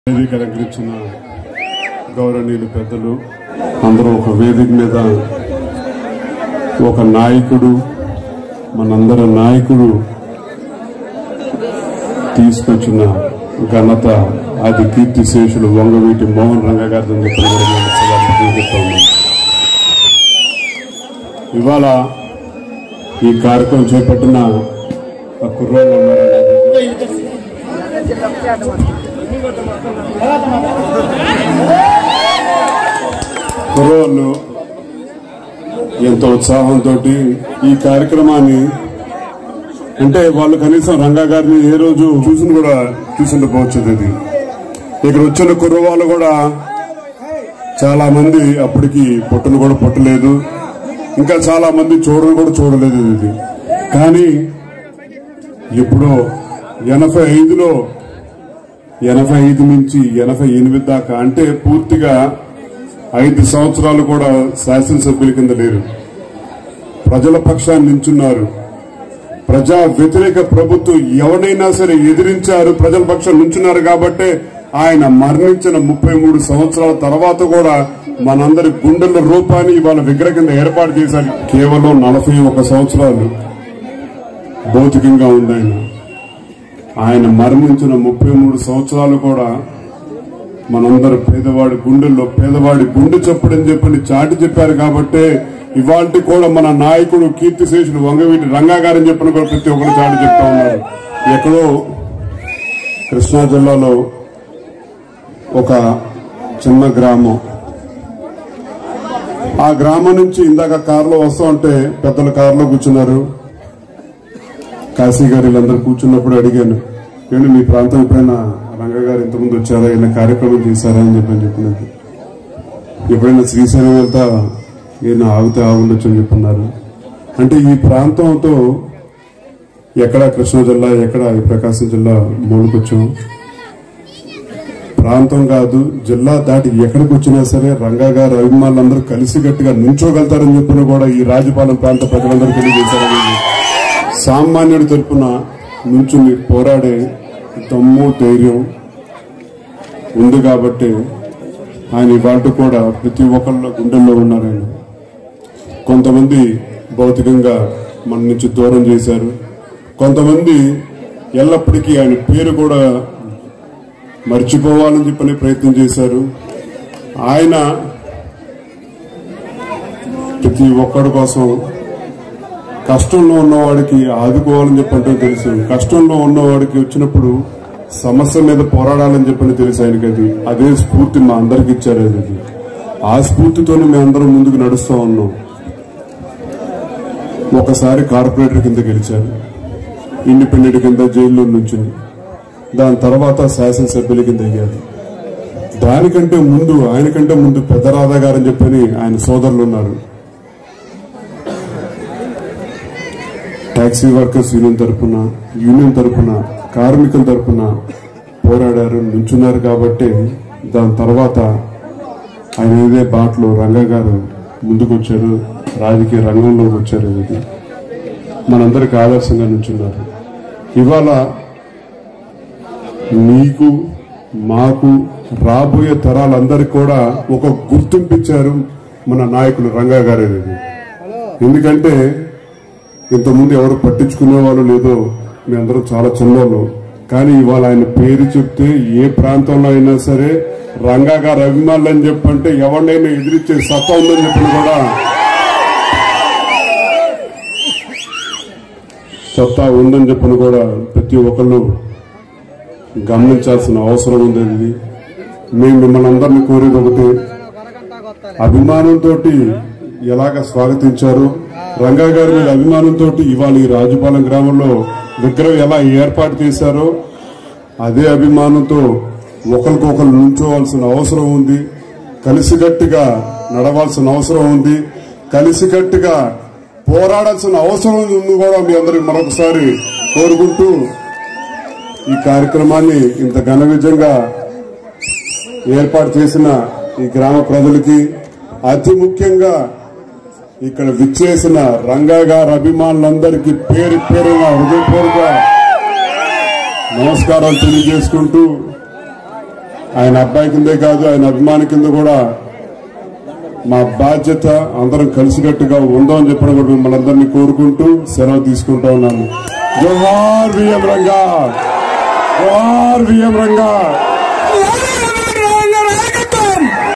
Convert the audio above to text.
వేదిక అలంకరించిన గౌరవనీయులు పెద్దలు అందరూ ఒక వేదిక మీద ఒక నాయకుడు మనందరి నాయకుడు తీసుకొచ్చిన ఘనత అది కీర్తి శేషులు వంగవీటి మోహన్ రంగ గారితో చెప్పిన కూడా నేను సభాముఖంగా చెప్తా ఉన్నాను. ఇవాళ ఈ కార్యక్రమం చేపట్టిన ఆ కుర్రోళ్ళు ఉన్నారనేది కుర్రోళ్ళు ఎంతో ఉత్సాహంతో ఈ కార్యక్రమాన్ని అంటే వాళ్ళు కనీసం రంగా గారిని ఏ రోజు చూసిన కూడా చూసుండకపోవచ్చు ఇది ఇక్కడ వచ్చిన కుర్రవాళ్ళు కూడా చాలా మంది అప్పటికి పొట్టును కూడా పొట్టలేదు ఇంకా చాలా మంది చూడను కూడా చూడలేదు ఇది కానీ ఎప్పుడో ఎనభై ఐదులో ఎనభై ఐదు నుంచి ఎనభై ఎనిమిది దాకా అంటే పూర్తిగా ఐదు సంవత్సరాలు కూడా శాసనసభ్యుల కింద లేరు ప్రజల పక్షాన్ని నించున్నారు ప్రజా వ్యతిరేక ప్రభుత్వం ఎవరైనా సరే ఎదిరించారు ప్రజల పక్షం నుంచున్నారు కాబట్టే ఆయన మరణించిన ముప్పై మూడు సంవత్సరాల తర్వాత కూడా మనందరి గుండెల రూపాన్ని ఇవాళ విగ్రహ కింద ఏర్పాటు చేశారు కేవలం నలభై ఒక సంవత్సరాలు భౌతికంగా ఉంది ఆయన ఆయన మరణించిన ముప్పై మూడు సంవత్సరాలు కూడా మనందరు పేదవాడి గుండెల్లో పేదవాడి గుండె చప్పుడని చెప్పని చాటి చెప్పారు కాబట్టే ఇవాళ కూడా మన నాయకుడు కీర్తిశేషుడు వంగవీటి రంగా గారని చెప్పిన కూడా ప్రతి ఒక్కరు చాటి చెప్తా ఉన్నారు ఎక్కడో కృష్ణా జిల్లాలో ఒక చిన్న గ్రామం ఆ గ్రామం నుంచి ఇందాక కారులో వస్తూ ఉంటే పెద్దల కారులో కూర్చున్నారు కాశీ గారు వీళ్ళందరూ కూర్చున్నప్పుడు అడిగాను ఏంటి మీ ప్రాంతం ఎప్పుడైనా రంగ గారు ఇంతకుముందు వచ్చారా ఏమైనా కార్యక్రమం చేశారా అని చెప్పని చెప్పినది ఎప్పుడైనా శ్రీశైలం వెళ్తా ఈయన ఆగితే ఆగుండొచ్చు అని చెప్పన్నారు అంటే ఈ ప్రాంతంతో ఎక్కడ కృష్ణా జిల్లా ఎక్కడ ఈ ప్రకాశం జిల్లా మూడుకొచ్చాం ప్రాంతం కాదు జిల్లా దాటి ఎక్కడికి వచ్చినా సరే రంగా గారు అభిమానులందరూ కలిసికట్టుగా నుంచోగలుగుతారని చెప్పిన కూడా ఈ రాజపాలెం ప్రాంత ప్రజలందరూ తెలియజేశారని సామాన్యుడి తరపున నుంచుని పోరాడే దమ్ము ధైర్యం ఉంది కాబట్టి ఆయన ఇవాళ కూడా ప్రతి ఒక్కళ్ళ గుండెల్లో ఉన్నారు ఆయన కొంతమంది భౌతికంగా మన నుంచి దూరం చేశారు కొంతమంది ఎల్లప్పటికీ ఆయన పేరు కూడా మర్చిపోవాలని చెప్పని ప్రయత్నం చేశారు ఆయన ప్రతి ఒక్కడి కోసం కష్టంలో ఉన్నవాడికి ఆదుకోవాలని చెప్పంటే తెలుసు కష్టంలో ఉన్నవాడికి వచ్చినప్పుడు సమస్య మీద పోరాడాలని చెప్పని తెలుసు ఆయనకి అది అదే స్ఫూర్తి మా అందరికి ఇచ్చారు అది ఆ స్ఫూర్తితోనే మేమందరం ముందుకు నడుస్తూ ఉన్నాం ఒకసారి కార్పొరేటర్ కింద గెలిచారు ఇండిపెండెంట్ కింద జైల్లో నుంచి దాని తర్వాత శాసనసభ్యుల కింద అయ్యారు దానికంటే ముందు ఆయనకంటే ముందు పెద్ద రాధా గారని చెప్పని ఆయన సోదరులు ఉన్నారు టాక్సీ వర్కర్స్ యూనియన్ తరపున యూనియన్ తరపున కార్మికుల తరపున పోరాడారు నుంచున్నారు కాబట్టి దాని తర్వాత ఆయన ఇదే బాటలో రంగా గారు ముందుకొచ్చారు రాజకీయ రంగంలోకి వచ్చారు ఇది మనందరికి ఆదర్శంగా నుంచున్నారు ఇవాళ మీకు మాకు రాబోయే తరాలందరికీ కూడా ఒక గుర్తింపు ఇచ్చారు మన నాయకులు రంగా గారు ఇది ఎందుకంటే ఇంతకుముందు ఎవరు పట్టించుకునే వాళ్ళు లేదో మీ అందరూ చాలా చిన్నోళ్ళు కానీ ఇవాళ ఆయన పేరు చెప్తే ఏ ప్రాంతంలో అయినా సరే రంగా గారు అభిమానులు అని చెప్పంటే ఎవరినైనా ఎదిరించే సత్తా ఉందని చెప్పిన కూడా సత్తా ఉందని చెప్పని కూడా ప్రతి ఒక్కళ్ళు గమనించాల్సిన అవసరం ఉంది ఇది మేము మిమ్మల్ని అందరినీ కోరేది ఒకటి అభిమానంతో ఎలాగ స్వాగతించారు రంగా గారి మీద అభిమానంతో ఇవాళ ఈ రాజుపాలెం గ్రామంలో విగ్రహం ఎలా ఏర్పాటు చేశారో అదే అభిమానంతో ఒకరికొకరు నుంచోవలసిన అవసరం ఉంది కలిసికట్టుగా నడవాల్సిన అవసరం ఉంది కలిసికట్టుగా పోరాడాల్సిన అవసరం ఉంది కూడా మీ అందరికి మరొకసారి కోరుకుంటూ ఈ కార్యక్రమాన్ని ఇంత ఘన విజయంగా ఏర్పాటు చేసిన ఈ గ్రామ ప్రజలకి అతి ముఖ్యంగా ఇక్కడ విచ్చేసిన రంగా గారి అభిమానులందరికీ పేరు పేరున హృదయపూర్వక నమస్కారాలు తెలియజేసుకుంటూ ఆయన అబ్బాయి కిందే కాదు ఆయన అభిమాని కింద కూడా మా బాధ్యత అందరం కలిసికట్టుగా ఉందామని చెప్పడం కూడా మిమ్మల్ని అందరినీ కోరుకుంటూ సెలవు తీసుకుంటా ఉన్నాను జోహార్ విఎం రంగా జోహార్ విఎం రంగా మోడీ